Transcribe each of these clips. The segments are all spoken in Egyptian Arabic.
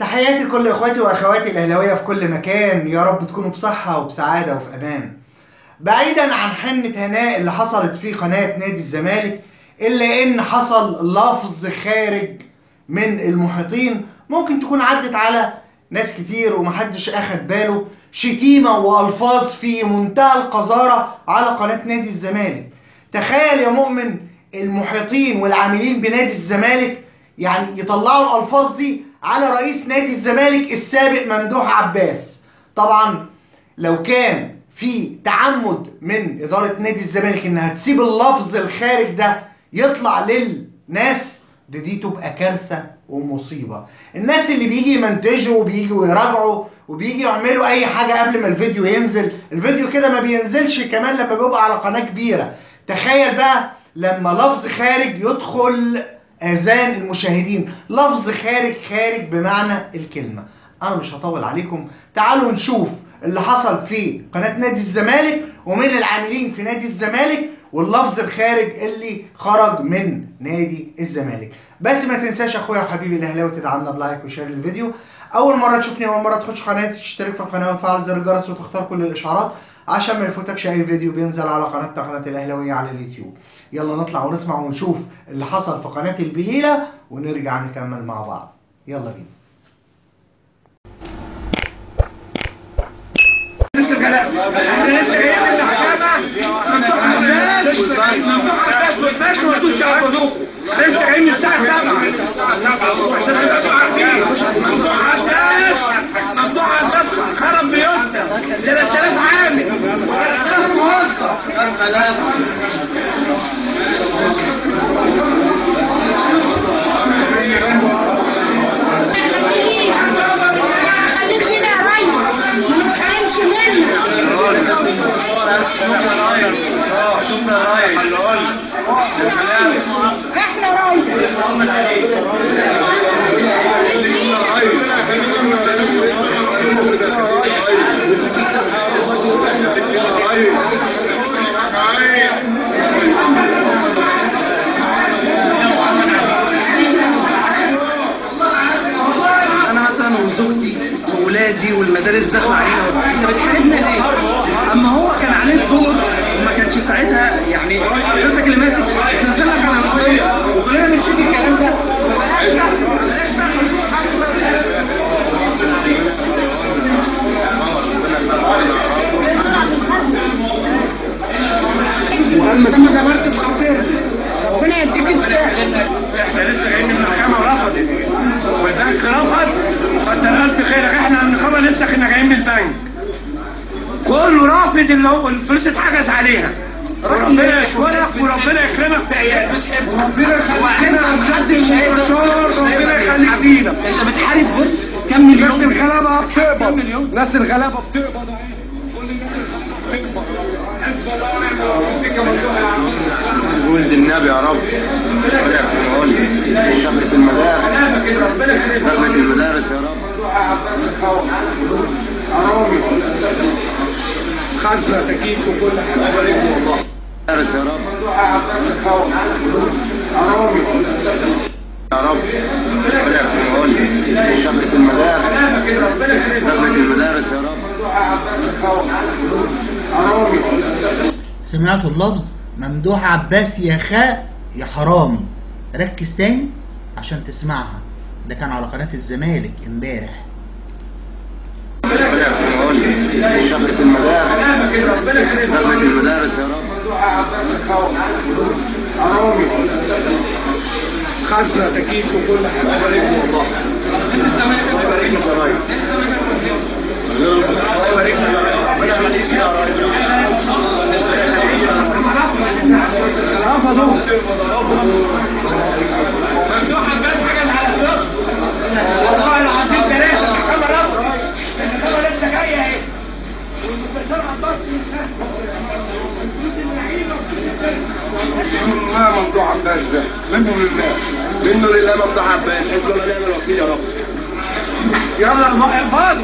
تحياتي لكل اخواتي واخواتي الاهلاويه في كل مكان يا رب تكونوا بصحه وبسعاده وفي امان بعيدا عن حنة هناء اللي حصلت في قناة نادي الزمالك إلا إن حصل لفظ خارج من المحيطين ممكن تكون عدت على ناس كتير ومحدش أخد باله شتيمة وألفاظ في منتهى القذارة على قناة نادي الزمالك تخيل يا مؤمن المحيطين والعاملين بنادي الزمالك يعني يطلعوا الألفاظ دي على رئيس نادي الزمالك السابق ممدوح عباس طبعا لو كان في تعمد من إدارة نادي الزمالك إنها تسيب اللفظ الخارج ده يطلع للناس دي, دي تبقى كارثة ومصيبة الناس اللي بيجي يمنتجوا وبيجوا يراجعوا وبيجي يعملوا أي حاجة قبل ما الفيديو ينزل الفيديو كده ما بينزلش كمان لما بيبقى على قناة كبيرة تخيل بقى لما لفظ خارج يدخل اذان المشاهدين لفظ خارج خارج بمعنى الكلمه انا مش هطول عليكم تعالوا نشوف اللي حصل في قناه نادي الزمالك ومن العاملين في نادي الزمالك واللفظ الخارج اللي خرج من نادي الزمالك بس ما تنساش اخويا وحبيبي الاهلاوي تدعمنا بلايك وشير الفيديو اول مره تشوفني اول مره تخش قناتي تشترك في القناه وتفعل زر الجرس وتختار كل الاشعارات عشان ما يفوتكش اي فيديو بينزل على قناتنا قناه الاهلاويه على اليوتيوب يلا نطلع ونسمع ونشوف اللي حصل في قناه البليله ونرجع نكمل مع بعض يلا بينا لسه جايين من الساعة 7 ممدوح عباس ممدوح عباس خرب بيوتنا 3000 عامل و3000 موظف خليك هنا يا ريس ما نتحرمش منك احنا ريس انا مثلا وزوجتي واولادي والمدارس داخله علينا انت بتحاربنا ليه؟ اما هو كان عليه الدور وما كانش ساعتها يعني حضرتك اللي ماسك نزلك على القضيه وكلنا بنشوف الكلام ده بلاش بقى- بلاش بقى ولما تيجي مركب خطير ربنا يديك الصحة احنا لسه جايين من المحكمة ورفضت والبنك رفض كتر ألف خيرك احنا النقابة لسه كنا جايين من البنك كله رافض اللي هو الفلوس اتحجز عليها وربنا يشكرك وربنا يكرمك في ايامك ربنا يخليك محدش ربنا يخليك فينا انت بتحارب بص كم مليون ناس الغلابة كم بتقبض مليون ناس الغلابة بتقبض اهي كل الناس الغلابة بتقبض حسب الله ونعم الوكيل فيك يا ممدوح يا عم ولد النبي يا رب ربنا يقول شبكة المدارس شبكة المدارس يا رب حرامي خزنة تكييف وكل حاجة مدارس يا رب حرامي يا رب ربنا يقول شبكة المدارس شبكة المدارس يا رب حرامي سمعتوا اللفظ ممدوح عباس يا خاء يا حرامي ركز تاني عشان تسمعها ده كان على قناة الزمالك امبارح ربنا يقول شبكة المدارس شبكة المدارس يا رب حرامي خزنة تكييف وكل حاجة الله يبارك لك يا ريس الله يبارك لك يا ريس ربنا يخليك يا ريس رفضوا ممدوح عباس حجز على فلوس والله العظيم ثلاثة المحكمة رفضت المحكمة لسه جاية اهي والمستشار عباس ما ممدوح عباس ده منه لله منه لله ممدوح عباس حسب الله ونعم الوكيل يا رب يلا الماء فاضي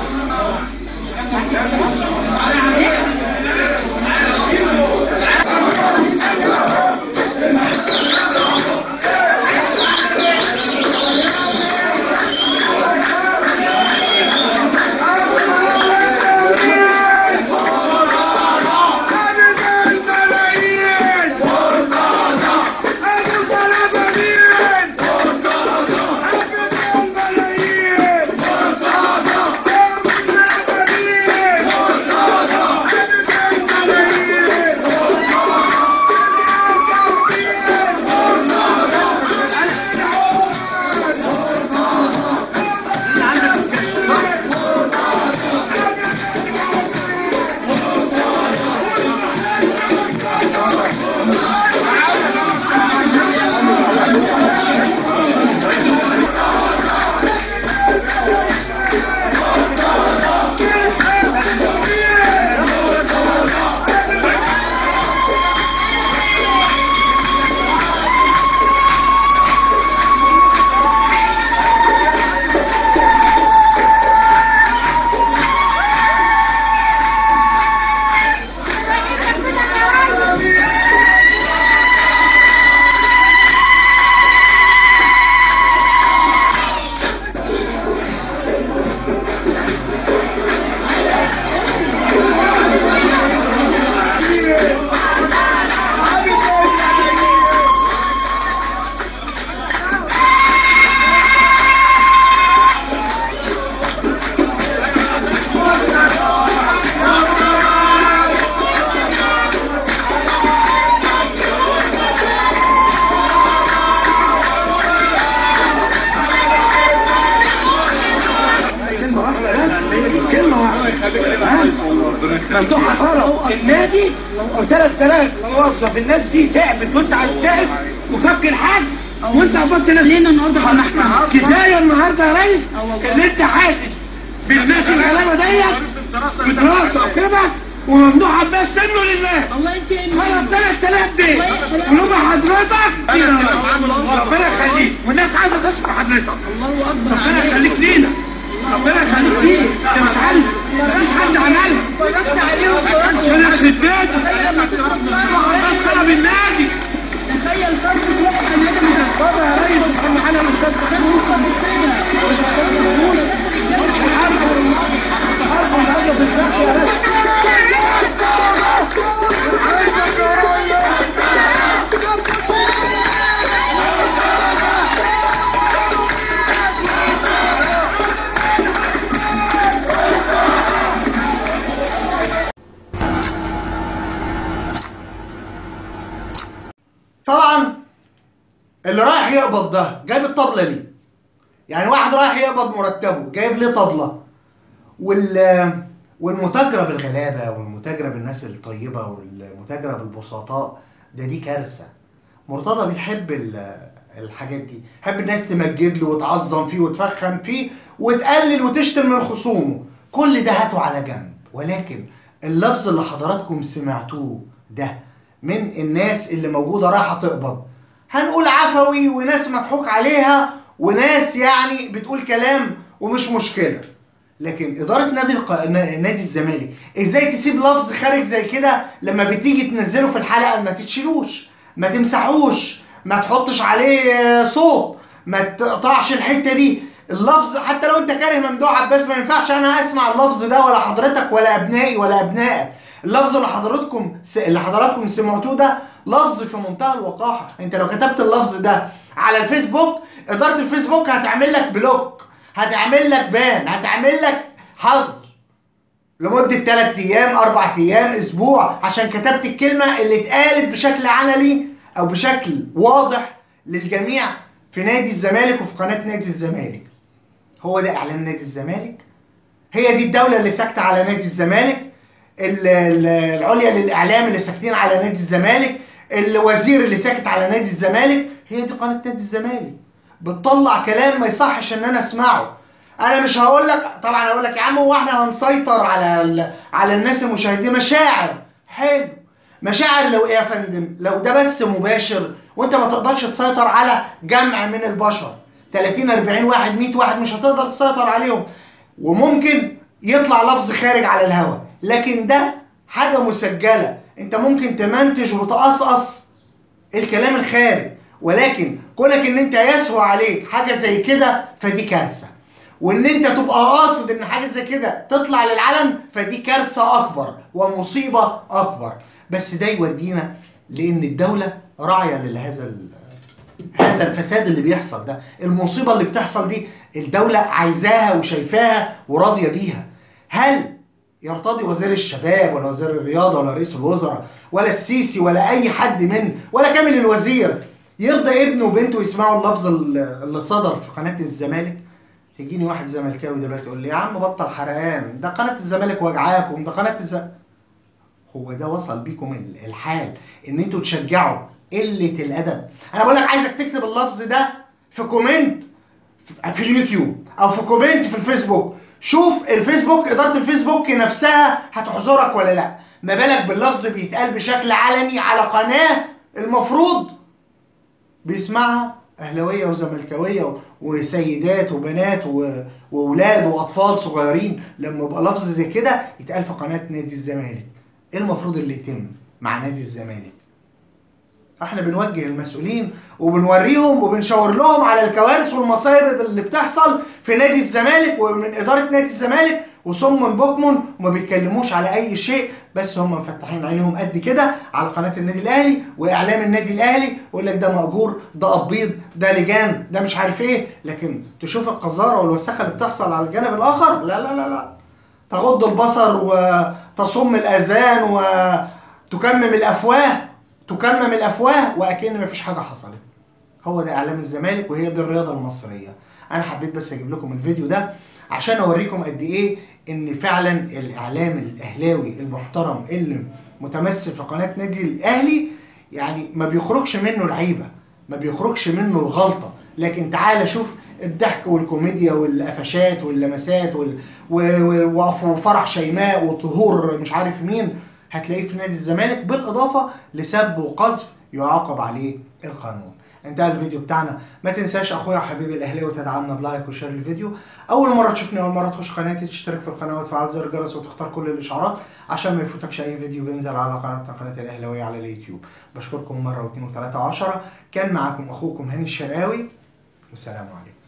ممدوح طلب النادي و3000 موظف الناس دي تعبت وانت عايز تعب وفك الحجز وانت قبضت ناس لينا النهارده في المحكمة كفايه النهارده يا ريس ان انت حاسس بالناس الغلابه ديت بدراسه وكده وممنوع عباس منه لله الله ينتقم طلب 3000 دي الله يخليك. ولما حضرتك ربنا يخليك والناس عايزه تشكر حضرتك الله اكبر ربنا عليك يخليك لينا ربنا يخليك لينا انت مش عارف مفيش حد عملها اتفرجت عليه واتفرجت عشان يخرب بيتك تخيل لما تروح عباس طلب النادي تخيل فرد تروح بني ادم بابا يا ريس محمد علي مش صدق كان هو طبعا اللي رايح يقبض ده جايب الطبله ليه يعني واحد رايح يقبض مرتبه جايب ليه طبله وال والمتاجره بالغلابه والمتاجره بالناس الطيبه والمتاجره بالبسطاء ده دي كارثه مرتضى بيحب ال- الحاجات دي يحب الناس تمجد له وتعظم فيه وتفخم فيه وتقلل وتشتم من خصومه كل ده هاته على جنب ولكن اللفظ اللي حضراتكم سمعتوه ده من الناس اللي موجوده رايحه تقبض هنقول عفوي وناس مضحوك عليها وناس يعني بتقول كلام ومش مشكله لكن اداره نادي الق... نا- نادي الزمالك ازاي تسيب لفظ خارج زي كده لما بتيجي تنزله في الحلقه ما تتشيلوش ما تمسحوش ما تحطش عليه آه، صوت ما تقطعش الحته دي اللفظ حتى لو انت كاره ممدوح عباس ما ينفعش انا اسمع اللفظ ده ولا حضرتك ولا ابنائي ولا ابنائك اللفظ اللي حضراتكم س... اللي حضراتكم سمعتوه ده لفظ في منتهى الوقاحه انت لو كتبت اللفظ ده على الفيسبوك اداره الفيسبوك هتعمل لك بلوك هتعمل لك بان هتعمل لك حظر لمدة 3 أيام 4 أيام أسبوع عشان كتبت الكلمة اللي اتقالت بشكل علني أو بشكل واضح للجميع في نادي الزمالك وفي قناة نادي الزمالك هو ده إعلان نادي الزمالك هي دي الدولة اللي ساكتة على نادي الزمالك ال- ال- العليا للإعلام اللي ساكتين على نادي الزمالك الوزير اللي ساكت على نادي الزمالك هي دي قناة نادي الزمالك بتطلع كلام ما يصحش ان انا اسمعه انا مش هقول لك طبعا هقول لك يا عم هو احنا هنسيطر على ال... على الناس المشاهدين مشاعر حلو مشاعر لو ايه يا فندم لو ده بس مباشر وانت ما تقدرش تسيطر على جمع من البشر 30 40 واحد 100 واحد مش هتقدر تسيطر عليهم وممكن يطلع لفظ خارج على الهواء لكن ده حاجة مسجلة انت ممكن تمنتج وتقصقص الكلام الخارج ولكن كونك ان انت يسهو عليك حاجه زي كده فدي كارثه وان انت تبقى قاصد ان حاجه زي كده تطلع للعلن فدي كارثه اكبر ومصيبه اكبر بس ده يودينا لان الدوله راعيه لهذا ال- هذا الفساد اللي بيحصل ده المصيبه اللي بتحصل دي الدوله عايزاها وشايفاها وراضيه بيها هل يرتضي وزير الشباب ولا وزير الرياضه ولا رئيس الوزراء ولا السيسي ولا اي حد من ولا كامل الوزير يرضى ابنه وبنته يسمعوا اللفظ ال- اللي صدر في قناه الزمالك يجيني واحد زملكاوي دلوقتي يقول لي يا عم بطل حرقان ده قناه الزمالك وجعاكم ده قناه الزمالك هو ده وصل بيكم ال- الحال ان انتوا تشجعوا قله الادب انا بقول لك عايزك تكتب اللفظ ده في كومنت في اليوتيوب او في كومنت في الفيسبوك شوف الفيسبوك اداره الفيسبوك نفسها هتحظرك ولا لا ما بالك باللفظ بيتقال بشكل علني على قناه المفروض بيسمعها اهلاويه وزملكاويه و- وسيدات وبنات و- واولاد واطفال صغيرين لما يبقى لفظ زي كده يتقال في قناه نادي الزمالك ايه المفروض اللي يتم مع نادي الزمالك احنا بنوجه المسؤولين وبنوريهم وبنشاور لهم على الكوارث والمصايب اللي بتحصل في نادي الزمالك ومن اداره نادي الزمالك وصم بكم وما بيتكلموش على اي شيء بس هم مفتحين عينيهم قد كده على قناه النادي الاهلي واعلام النادي الاهلي ويقول لك ده مأجور ده قبيض ده لجان ده مش عارف ايه لكن تشوف القذاره والوساخه اللي بتحصل على الجانب الاخر لا لا لا لا تغض البصر وتصم الاذان وتكمم الافواه تكمم الافواه واكن مفيش حاجه حصلت هو ده اعلام الزمالك وهي دي الرياضه المصريه انا حبيت بس اجيب لكم الفيديو ده عشان اوريكم قد ايه ان فعلا الاعلام الاهلاوي المحترم اللي متمثل في قناه نادي الاهلي يعني ما بيخرجش منه العيبه ما بيخرجش منه الغلطه لكن تعال شوف الضحك والكوميديا والقفشات واللمسات وال... و... و... وفرح شيماء وطهور مش عارف مين هتلاقيه في نادي الزمالك بالاضافه لسب وقذف يعاقب عليه القانون انتهى الفيديو بتاعنا ما تنساش اخويا وحبيبي الاهلاوي تدعمنا بلايك وشير الفيديو اول مره تشوفني اول مره تخش قناتي تشترك في القناه وتفعل زر الجرس وتختار كل الاشعارات عشان ما يفوتكش اي فيديو بينزل على قناتنا قناه الاهلاويه على اليوتيوب بشكركم مره واثنين وثلاثه وعشرة كان معاكم اخوكم هاني الشرقاوي والسلام عليكم